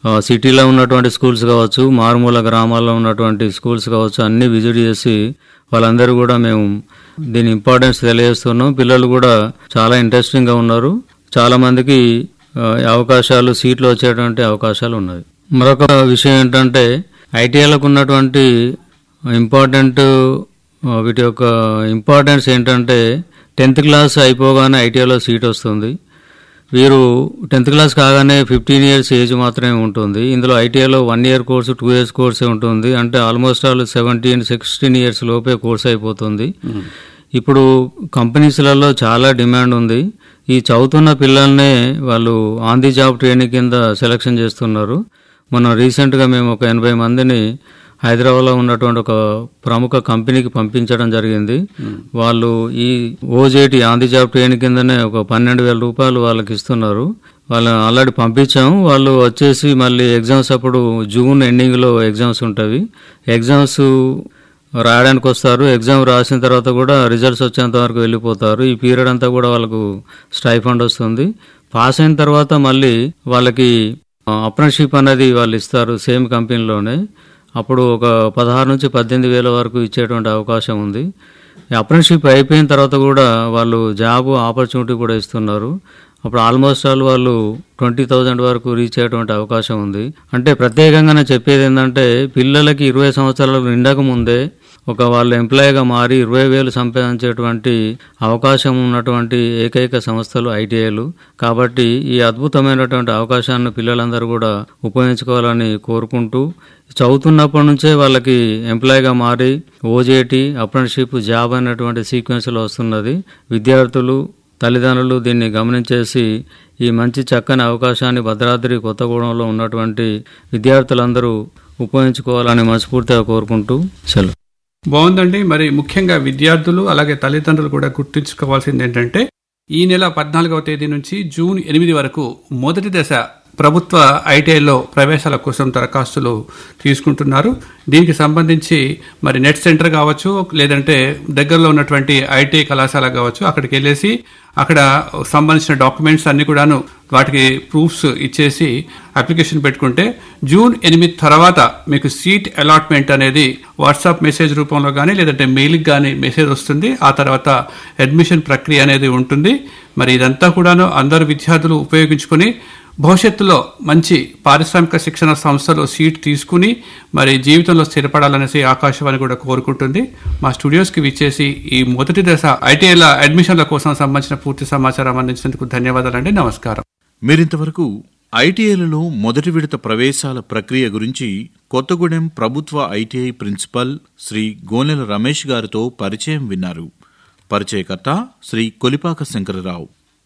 ఆ, సిటీలో ఉన్నటువంటి స్కూల్స్ కావచ్చు మారుమూల గ్రామాల్లో ఉన్నటువంటి స్కూల్స్ కావచ్చు అన్ని విజిట్ చేసి వాళ్ళందరూ కూడా మేము దీని ఇంపార్టెన్స్ తెలియజేస్తున్నాం పిల్లలు కూడా చాలా ఇంట్రెస్టింగ్గా ఉన్నారు చాలా మందికి ఆ, అవకాశాలు సీట్లు వచ్చేటువంటి అవకాశాలు ఉన్నాయి మరొక విషయం ఏంటంటే ఐటీఐలకు ఉన్నటువంటి ఇంపార్టెంట్ ఆ, వీటి యొక్క ఇంపార్టెన్స్ ఏంటంటే టెన్త్ క్లాస్ అయిపోగానే ఐటీఐలో సీట్ వస్తుంది వీరు టెన్త్ క్లాస్ కాగానే ఫిఫ్టీన్ ఇయర్స్ ఏజ్ మాత్రమే ఉంటుంది ఇందులో ఐటీఐలో one year course two years కోర్సే ఉంటుంది అంటే almost all seventeen sixteen years లోపే కోర్స్ అయిపోతుంది ఇప్పుడు కంపెనీస్లలో చాలా డిమాండ్ ఉంది ఈ చదువుతున్న పిల్లల్నే వాళ్ళు ఆన్ ది జాబ్ ట్రైనింగ్ కింద సెలెక్షన్ చేస్తున్నారు మనం రీసెంట్గా మేము ఒక ఎనభై మందిని హైదరాబాద్లో ఉన్నటువంటి ఒక ప్రముఖ కంపెనీకి పంపించడం జరిగింది వాళ్ళు ఈ OJT on the job training కిందనే ఒక పన్నెండు వేల రూపాయలు వాళ్ళకి ఇస్తున్నారు వాళ్ళని ఆల్రెడీ పంపించాము వాళ్ళు వచ్చేసి మళ్ళీ ఎగ్జామ్స్ అప్పుడు జూన్ ఎండింగ్లో ఎగ్జామ్స్ ఉంటవి ఎగ్జామ్స్ రాయడానికి వస్తారు ఎగ్జామ్ రాసిన తర్వాత కూడా రిజల్ట్స్ వచ్చేంత వరకు వెళ్ళిపోతారు ఈ పీరియడ్ అంతా కూడా వాళ్ళకు స్టైఫండ్ వస్తుంది పాస్ అయిన తర్వాత మళ్ళీ వాళ్ళకి అప్రెంటిషిప్ అనేది వాళ్ళు ఇస్తారు సేమ్ కంపెనీలోనే అప్పుడు ఒక పదహారు నుంచి పద్దెనిమిది వేల వరకు ఇచ్చేటువంటి అవకాశం ఉంది ఈ అప్రెంటిషిప్ అయిపోయిన తర్వాత కూడా వాళ్ళు జాబ్ ఆపర్చునిటీ కూడా ఇస్తున్నారు అప్పుడు ఆల్మోస్ట్ ఆల్ వాళ్ళు ట్వంటీ థౌజండ్ వరకు రీచ్ అయ్యేటువంటి అవకాశం ఉంది అంటే ప్రత్యేకంగా నేను చెప్పేది ఏంటంటే పిల్లలకి ఇరవై సంవత్సరాలు నిండక ముందే ఒక వాళ్ళు ఎంప్లాయీగా మారి ఇరవై వేలు సంపాదించేటువంటి అవకాశం ఉన్నటువంటి ఏకైక సంస్థలు ఐటీఐలు కాబట్టి ఈ అద్భుతమైనటువంటి అవకాశాన్ని పిల్లలందరూ కూడా ఉపయోగించుకోవాలని కోరుకుంటూ చదువుతున్నప్పటి నుంచే వాళ్ళకి ఎంప్లాయీగా మారి ఓజేటి అప్రెంటిషిప్ జాబ్ అనేటువంటి సీక్వెన్స్లో వస్తున్నది విద్యార్థులు తల్లిదండ్రులు దీన్ని గమనించేసి ఈ మంచి చక్కని అవకాశాన్ని భద్రాద్రి కొత్తగూడెంలో ఉన్నటువంటి విద్యార్థులందరూ ఉపయోగించుకోవాలని మనస్ఫూర్తిగా కోరుకుంటూ సెలవు బాగుందండి మరి ముఖ్యంగా విద్యార్థులు అలాగే తల్లిదండ్రులు కూడా గుర్తుంచుకోవాల్సింది ఏంటంటే ఈ నెల పద్నాలుగవ తేదీ నుంచి జూన్ ఎనిమిది వరకు మొదటి దశ ప్రభుత్వ ఐటీఐలో ప్రవేశాల కోసం దరఖాస్తులు తీసుకుంటున్నారు దీనికి సంబంధించి మరి నెట్ సెంటర్ కావచ్చు లేదంటే దగ్గరలో ఉన్నటువంటి ఐటీఐ కళాశాల కావచ్చు అక్కడికి వెళ్ళేసి అక్కడ సంబంధించిన డాక్యుమెంట్స్ అన్ని కూడాను వాటికి ప్రూఫ్స్ ఇచ్చేసి అప్లికేషన్ పెట్టుకుంటే జూన్ ఎనిమిది తర్వాత మీకు సీట్ అలాట్మెంట్ అనేది వాట్సాప్ మెసేజ్ రూపంలో కానీ లేదంటే మెయిల్కి కానీ మెసేజ్ వస్తుంది ఆ తర్వాత అడ్మిషన్ ప్రక్రియ అనేది ఉంటుంది మరి ఇదంతా కూడాను అందరు విద్యార్థులు ఉపయోగించుకొని భవిష్యత్తులో మంచి పారిశ్రామిక శిక్షణ సంస్థలో సీట్ తీసుకుని మరి జీవితంలో స్థిరపడాలనేసి ఆకాశవాణి కూడా కోరుకుంటుంది మా స్టూడియోస్కి విచ్చేసి ఈ మొదటి దశ ఐటీఐల అడ్మిషన్ల కోసం సంబంధించిన పూర్తి సమాచారం అందించినందుకు ధన్యవాదాలండి నమస్కారం మీరింతవరకు ఐటీఐలలో మొదటి విడత ప్రవేశాల ప్రక్రియ గురించి కొత్తగూడెం ప్రభుత్వ ఐటీఐ ప్రిన్సిపల్ శ్రీ గోనెల రమేష్ గారితో పరిచయం విన్నారు పరిచయకర్త శ్రీ కొలిపాక శంకరరావు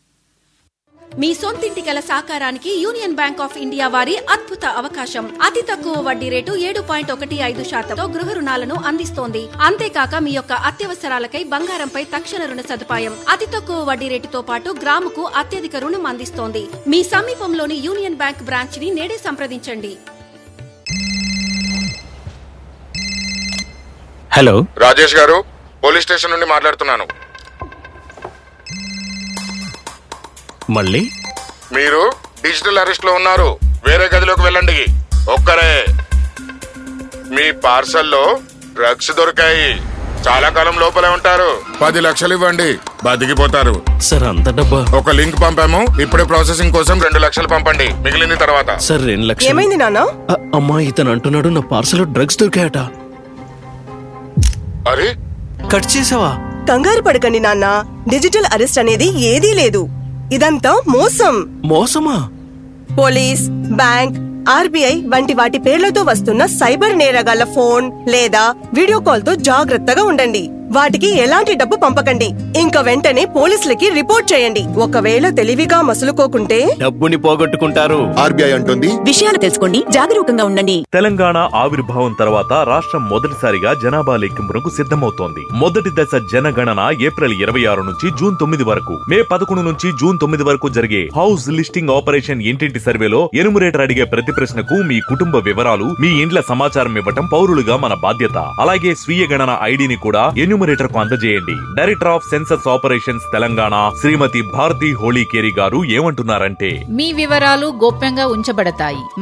మీ సొంతింటి కల సాకారానికి యూనియన్ బ్యాంక్ ఆఫ్ ఇండియా వారి అద్భుత అవకాశం అతి తక్కువ వడ్డీ రేటు ఏడు పాయింట్ ఒకటి ఐదు శాతంతో గృహ రుణాలను అందిస్తోంది అంతేకాక మీ యొక్క అత్యవసరాలకై బంగారంపై తక్షణ రుణ సదుపాయం అతి తక్కువ వడ్డీ రేటుతో పాటు గ్రాముకు అత్యధిక రుణం అందిస్తోంది మీ సమీపంలోని యూనియన్ బ్యాంక్ బ్రాంచ్ ని నేడే సంప్రదించండి హలో రాజేష్ గారు పోలీస్ స్టేషన్ నుండి మాట్లాడుతున్నాను మళ్ళీ మీరు డిజిటల్ అరెస్ట్ లో ఉన్నారు వేరే గదిలోకి వెళ్ళండి ఒక్కరే మీ పార్సల్లో డ్రగ్స్ దొరికాయి చాలా కాలం లోపలే ఉంటారు పది లక్షలు ఇవ్వండి బతికిపోతారు సార్ అంత డబ్బా ఒక లింక్ పంపాము ఇప్పుడే ప్రాసెసింగ్ కోసం రెండు లక్షలు పంపండి మిగిలింది తర్వాత సార్ రెండు లక్షలు ఏమైంది నాన్న అ- అమ్మా ఇతను అంటున్నాడు నా పార్సల్ డ్రగ్స్ దొరికాయట అరే కట్ చేసావా కంగారు పడకండి నాన్న డిజిటల్ అరెస్ట్ అనేది ఏదీ లేదు ఇదంతా మోసం మోసమా పోలీస్ బ్యాంక్ ఆర్బీఐ వంటి వాటి పేర్లతో వస్తున్న సైబర్ నేరగాళ్ల ఫోన్ లేదా వీడియో కాల్ తో జాగ్రత్తగా ఉండండి వాటికి ఎలాంటి డబ్బు పంపకండి ఇంకా వెంటనే పోలీసులకి రిపోర్ట్ చేయండి ఒకవేళ తెలివిగా మసులుకోకుంటే డబ్బుని పోగొట్టుకుంటారు ఆర్బీఐ అంటుంది విషయాలు తెలుసుకోండి జాగరూకంగా ఉండండి తెలంగాణ ఆవిర్భావం తర్వాత రాష్ట్రం మొదటిసారిగా జనాభా లెక్కింపునకు సిద్ధమవుతోంది మొదటి దశ జనగణన ఏప్రిల్ ఇరవై ఆరు నుంచి జూన్ తొమ్మిది వరకు మే పదకొండు నుంచి జూన్ తొమ్మిది వరకు జరిగే హౌస్ లిస్టింగ్ ఆపరేషన్ ఇంటింటి సర్వేలో ఎనుమరేటర్ అడిగే ప్రతి ప్రశ్నకు మీ కుటుంబ వివరాలు మీ ఇండ్ల సమాచారం ఇవ్వటం పౌరులుగా మన బాధ్యత అలాగే స్వీయ గణన ఐడిని కూడా ఎన్యూమరేటర్ కు అందజేయండి director of census operations Telangana Shrimati Bharati Holikeri గారు ఏమంటున్నారంటే మీ వివరాలు గోప్యంగా ఉంచబడతాయి